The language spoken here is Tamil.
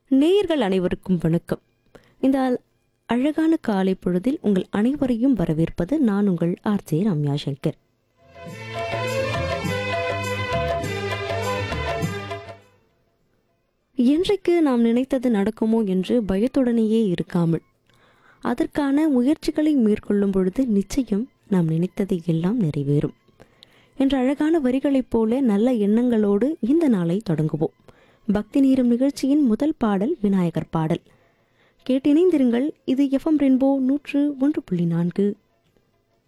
நேயர்கள் அனைவருக்கும் வணக்கம் இந்த அல்- அழகான காலை பொழுதில் உங்கள் அனைவரையும் வரவேற்பது நான் உங்கள் ஆர்ஜே ரம்யா சங்கர் என்றைக்கு நாம் நினைத்தது நடக்குமோ என்று பயத்துடனேயே இருக்காமல் அதற்கான முயற்சிகளை மேற்கொள்ளும் பொழுது நிச்சயம் நாம் நினைத்தது எல்லாம் நிறைவேறும் என்ற அழகான வரிகளைப் போல நல்ல எண்ணங்களோடு இந்த நாளை தொடங்குவோம் பக்தி நீரும் நிகழ்ச்சியின் முதல் பாடல் விநாயகர் பாடல் கேட்டிணைந்திருங்கள் இது எஃப்எம் ரென்போ நூற்று ஒன்று புள்ளி நான்கு